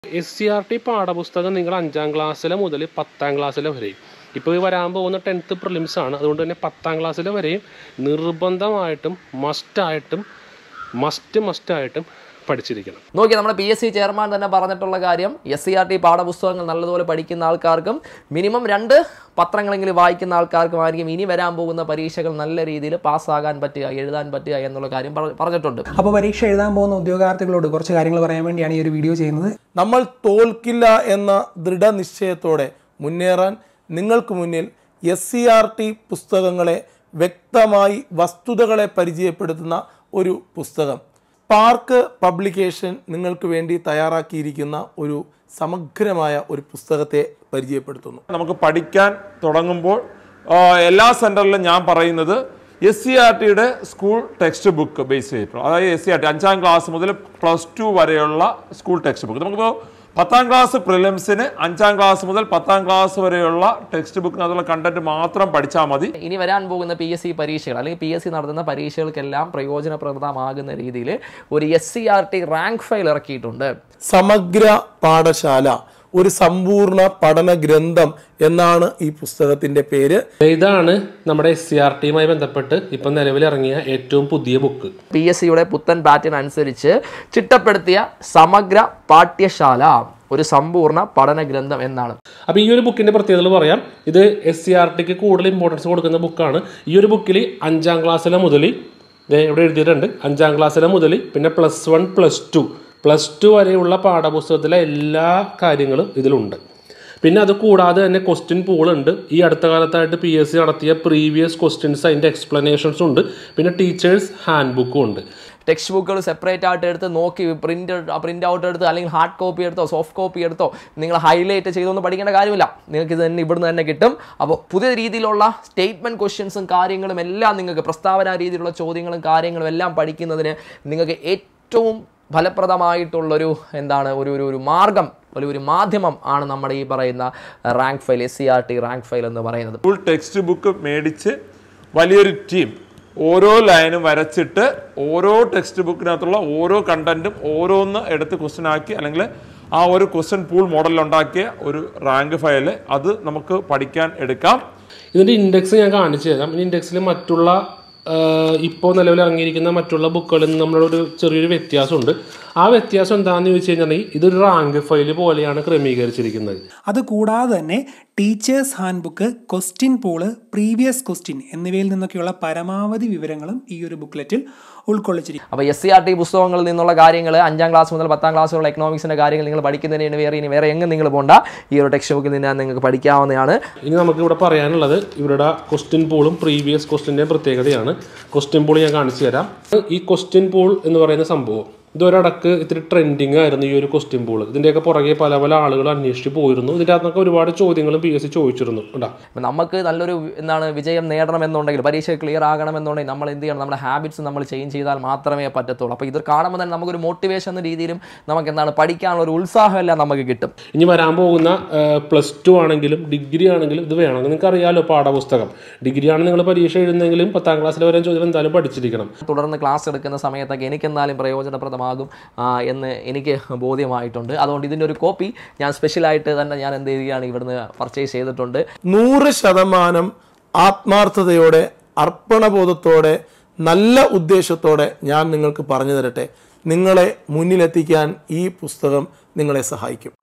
S C R T പാഠപുസ്തകം നിങ്ങൾ അഞ്ചാം ക്ലാസ്സിലെ മുതൽ പത്താം ക്ലാസ്സിലെ വരെയും ഇപ്പോൾ ഈ വരാൻ പോകുന്ന ടെൻത്ത് പ്രിലിംസ് ആണ് അതുകൊണ്ട് തന്നെ പത്താം ക്ലാസ്സിലെ വരെയും നിർബന്ധമായിട്ടും മസ്റ്റായിട്ടും മസ്റ്റ് മസ്റ്റായിട്ടും പഠിച്ചിരിക്കണം നോക്കി നമ്മുടെ പി എസ് സി ചെയർമാൻ തന്നെ പറഞ്ഞിട്ടുള്ള കാര്യം എസ് സി ആർ ടി പാഠപുസ്തകങ്ങൾ നല്ലതുപോലെ പഠിക്കുന്ന ആൾക്കാർക്കും മിനിമം രണ്ട് പത്രങ്ങളെങ്കിലും വായിക്കുന്ന ആൾക്കാർക്കുമായിരിക്കും ഇനി വരാൻ പോകുന്ന പരീക്ഷകൾ നല്ല രീതിയിൽ പാസ്സാകാൻ പറ്റുക എഴുതാൻ പറ്റുക എന്നുള്ള കാര്യം പറ- പറഞ്ഞിട്ടുണ്ട് അപ്പോൾ പരീക്ഷ എഴുതാൻ പോകുന്ന ഉദ്യോഗാർത്ഥികളോട് കുറച്ച് കാര്യങ്ങൾ പറയാൻ വേണ്ടിയാണ് ഈ ഒരു വീഡിയോ ചെയ്യുന്നത് നമ്മൾ തോൽക്കില്ല എന്ന ദൃഢനിശ്ചയത്തോടെ മുന്നേറാൻ നിങ്ങൾക്ക് മുന്നിൽ എസ് സി ആർ ടി പുസ്തകങ്ങളെ വ്യക്തമായി വസ്തുതകളെ പരിചയപ്പെടുത്തുന്ന ഒരു പുസ്തകം പാർക്ക് പബ്ലിക്കേഷൻ നിങ്ങൾക്ക് വേണ്ടി തയ്യാറാക്കിയിരിക്കുന്ന ഒരു സമഗ്രമായ ഒരു പുസ്തകത്തെ പരിചയപ്പെടുത്തുന്നു നമുക്ക് പഠിക്കാൻ തുടങ്ങുമ്പോൾ ആ, എല്ലാ സെൻറ്ററിലും ഞാൻ പറയുന്നത് എസ് സി ആർ ടിയുടെ സ്കൂൾ ടെക്സ്റ്റ് ബുക്ക് ബേസ് ചെയ്തിട്ടുള്ള അതായത് എസ് സി ആർ ടി അഞ്ചാം ക്ലാസ് മുതൽ പ്ലസ് ടു വരെയുള്ള സ്കൂൾ ടെക്സ്റ്റ് ബുക്ക് നമുക്കിപ്പോൾ പത്താം ക്ലാസ് പ്രിലിംസിന് അഞ്ചാം ക്ലാസ് മുതൽ പത്താം ക്ലാസ് വരെയുള്ള ടെക്സ്റ്റ് ബുക്കിനകത്തുള്ള കണ്ടന്റ് മാത്രം പഠിച്ചാൽ മതി ഇനി വരാൻ പോകുന്ന പി എസ് സി പരീക്ഷകൾ അല്ലെങ്കിൽ പി എസ് സി നടത്തുന്ന പരീക്ഷകൾക്കെല്ലാം പ്രയോജനപ്രദമാകുന്ന രീതിയിൽ ഒരു S C R T rank file ഇറക്കിയിട്ടുണ്ട് സമഗ്ര പാഠശാല ഒരു സമ്പൂർണ്ണ പഠന ഗ്രന്ഥം എന്നാണ് ഈ പുസ്തകത്തിന്റെ പേര് ഇതാണ് നമ്മുടെ എസ് സി ആർ ടിയുമായി ബന്ധപ്പെട്ട് ഇപ്പം നിലവിലിറങ്ങിയ ഏറ്റവും പുതിയ ബുക്ക് പി എസ് സിയുടെ പുത്തൻ പാറ്റേൺ അനുസരിച്ച് ചിട്ടപ്പെടുത്തിയ സമഗ്ര പാഠ്യശാല ഒരു സമ്പൂർണ്ണ പഠന ഗ്രന്ഥം എന്നാണ് അപ്പോൾ ഈ ഒരു ബുക്കിൻ്റെ പ്രത്യേകതകൾ പറയാം ഇത് എസ് സി ആർ ടിക്ക് കൂടുതൽ ഇമ്പോർട്ടൻസ് കൊടുക്കുന്ന ബുക്കാണ് ഈ ഒരു ബുക്കിൽ അഞ്ചാം ക്ലാസ്സിലെ മുതൽ ദേ ഇവിടെ എഴുതിയിട്ടുണ്ട് അഞ്ചാം ക്ലാസ്സിലെ മുതൽ പിന്നെ plus one plus two plus two വരെയുള്ള പാഠപുസ്തകത്തിലെ എല്ലാ കാര്യങ്ങളും ഇതിലുണ്ട് പിന്നെ അത് കൂടാതെ തന്നെ ക്വസ്റ്റ്യൻ പൂൾ ഉണ്ട് ഈ അടുത്ത കാലത്തായിട്ട് പി എസ് സി നടത്തിയ പ്രീവിയസ് ക്വസ്റ്റ്യൻസ് അതിൻ്റെ എക്സ്പ്ലനേഷൻസ് ഉണ്ട് പിന്നെ ടീച്ചേഴ്സ് ഹാൻഡ് ബുക്കും ഉണ്ട് ടെക്സ്റ്റ് ബുക്കുകൾ സെപ്പറേറ്റ് ആയിട്ട് എടുത്ത് നോക്കി പ്രിന്റ് പ്രിന്റ് ഔട്ട് എടുത്ത് അല്ലെങ്കിൽ ഹാർഡ് കോപ്പി എടുത്തോ സോഫ്റ്റ് കോപ്പി എടുത്തോ നിങ്ങൾ ഹൈലൈറ്റ് ചെയ്തൊന്നും പഠിക്കേണ്ട കാര്യമില്ല നിങ്ങൾക്ക് ഇത് തന്നെ ഇവിടുന്ന് തന്നെ കിട്ടും അപ്പോൾ പുതിയ രീതിയിലുള്ള സ്റ്റേറ്റ്മെന്റ് ക്വസ്റ്റ്യൻസും കാര്യങ്ങളും എല്ലാം നിങ്ങൾക്ക് പ്രസ്താവന രീതിയിലുള്ള ചോദ്യങ്ങളും കാര്യങ്ങളും എല്ലാം പഠിക്കുന്നതിന് നിങ്ങൾക്ക് ഏറ്റവും ഫലപ്രദമായിട്ടുള്ളൊരു എന്താണ് ഒരു ഒരു ഒരു മാർഗം ഒരു ഒരു മാധ്യമം ആണ് നമ്മുടെ ഈ പറയുന്ന rank file S C R T rank file എന്ന് പറയുന്നത് സ്കൂൾ ടെക്സ്റ്റ് ബുക്ക് മേടിച്ച് വലിയൊരു ടീം ഓരോ ലൈനും വരച്ചിട്ട് ഓരോ ടെക്സ്റ്റ് ബുക്കിനകത്തുള്ള ഓരോ കണ്ടന്റും ഓരോന്ന് എടുത്ത് ക്വസ്റ്റ്യൻ ആക്കി അല്ലെങ്കിൽ ആ ഒരു ക്വസ്റ്റ്യൻ പൂൾ മോഡൽ ഉണ്ടാക്കിയ ഒരു റാങ്ക് ഫയൽ അത് നമുക്ക് പഠിക്കാൻ എടുക്കാം ഇതിൻ്റെ ഇൻഡെക്സ് ഞാൻ കാണിച്ചു തരാം ഈ ഇൻഡെക്സിൽ മറ്റുള്ള ഇപ്പോൾ നിലവിൽ ഇറങ്ങിയിരിക്കുന്ന മറ്റുള്ള ബുക്കുകളിൽ നിന്ന് നമ്മളൊരു ചെറിയൊരു വ്യത്യാസമുണ്ട് ആ വ്യത്യാസം എന്താണെന്ന് ചോദിച്ചു കഴിഞ്ഞിട്ടുണ്ടെങ്കിൽ ഇതൊരു റാങ്ക് ഫയൽ പോലെയാണ് ക്രമീകരിച്ചിരിക്കുന്നത് അത് കൂടാതെ തന്നെ teachers hand book question pool previous question എന്നിവയിൽ നിന്നൊക്കെയുള്ള പരമാവധി വിവരങ്ങളും ഈ ഒരു ബുക്ക്ലെറ്റിൽ ഉൾക്കൊള്ളിച്ചിരിക്കും അപ്പോൾ എസ് സി ആർ ടി പുസ്തകങ്ങളിൽ നിന്നുള്ള കാര്യങ്ങൾ അഞ്ചാം ക്ലാസ് മുതൽ പത്താം ക്ലാസ് വരെയുള്ള എക്കണോമിക്സിൻ്റെ കാര്യങ്ങൾ നിങ്ങൾ പഠിക്കുന്നതിന് വേറെ ഇനി വേറെ എങ്ങും നിങ്ങൾ പോകണ്ട ഈ ഒരു ടെക്സ്റ്റ് ബുക്കിൽ നിന്ന് നിങ്ങൾക്ക് പഠിക്കാവുന്നതാണ് ഇനി നമുക്ക് ഇവിടെ പറയാനുള്ളത് ഇവരുടെ ക്വസ്റ്റ്യൻ പൂളും പ്രീവിയസ് ക്വസ്റ്റ്യൻ്റെയും പ്രത്യേകതയാണ് ക്വസ്റ്റ്യൻ പൂൾ ഞാൻ കാണിച്ചു തരാം ഈ ക്വസ്റ്റ്യൻ പൂൾ എന്ന് പറയുന്ന സംഭവം ഇതൊരിടക്ക് ഇത്തിരി ട്രെൻഡിങ് ആയിരുന്നു ഈ ഒരു ക്വസ്റ്റ്യൻ പൂൾ ഇതിൻ്റെയൊക്കെ പുറകെ പല പല ആളുകൾ അന്വേഷിച്ച് പോയിരുന്നു ഇതിൻ്റെ അകത്തൊക്കെ ഒരുപാട് ചോദ്യങ്ങളും പി എസ് സി ചോദിച്ചിരുന്നു കേട്ടോ അപ്പം നമുക്ക് നല്ലൊരു എന്താണ് വിജയം നേടണമെന്നുണ്ടെങ്കിൽ പരീക്ഷ ക്ലിയർ ആകണമെന്നുണ്ടെങ്കിൽ നമ്മൾ എന്ത് ചെയ്യണം നമ്മുടെ ഹാബിറ്റ്സ് നമ്മൾ ചേഞ്ച് ചെയ്താൽ മാത്രമേ പറ്റത്തുള്ളൂ അപ്പോൾ ഇത് കാണുമ്പോൾ തന്നെ നമുക്കൊരു മോട്ടിവേഷൻ എന്ന രീതിയിലും നമുക്ക് എന്താണ് പഠിക്കാനുള്ള ഒരു ഉത്സാഹമെല്ലാം നമുക്ക് കിട്ടും ഇനി വരാൻ പോകുന്ന പ്ലസ് ടു ആണെങ്കിലും ഡിഗ്രി ആണെങ്കിലും ഇത് വേണമെങ്കിൽ നിങ്ങൾക്ക് അറിയാലോ പാഠപുസ്തകം ഡിഗ്രി ആണ് നിങ്ങൾ പരീക്ഷ എഴുതുന്നെങ്കിലും പത്താം ക്ലാസ്സിൽ വരെ ചോദ്യം എന്തായാലും പഠിച്ചിരിക്കണം തുടർന്ന് ക്ലാസ് എടുക്കുന്ന സമയത്തൊക്കെ എനിക്കെന്തായാലും പ്രയോജനപ്രദമാകും ആ, എന്ന് എനിക്ക് ബോധ്യമായിട്ടുണ്ട് അതുകൊണ്ട് ഇതിൻ്റെ ഒരു കോപ്പി ഞാൻ സ്പെഷ്യലായിട്ട് തന്നെ ഞാൻ എന്ത് ചെയ്യുകയാണ് ഇവിടുന്ന് പർച്ചേസ് ചെയ്തിട്ടുണ്ട് നൂറ് ശതമാനം ആത്മാർത്ഥതയോടെ അർപ്പണബോധത്തോടെ നല്ല ഉദ്ദേശത്തോടെ ഞാൻ നിങ്ങൾക്ക് പറഞ്ഞു തരട്ടെ നിങ്ങളെ മുന്നിലെത്തിക്കാൻ ഈ പുസ്തകം നിങ്ങളെ സഹായിക്കും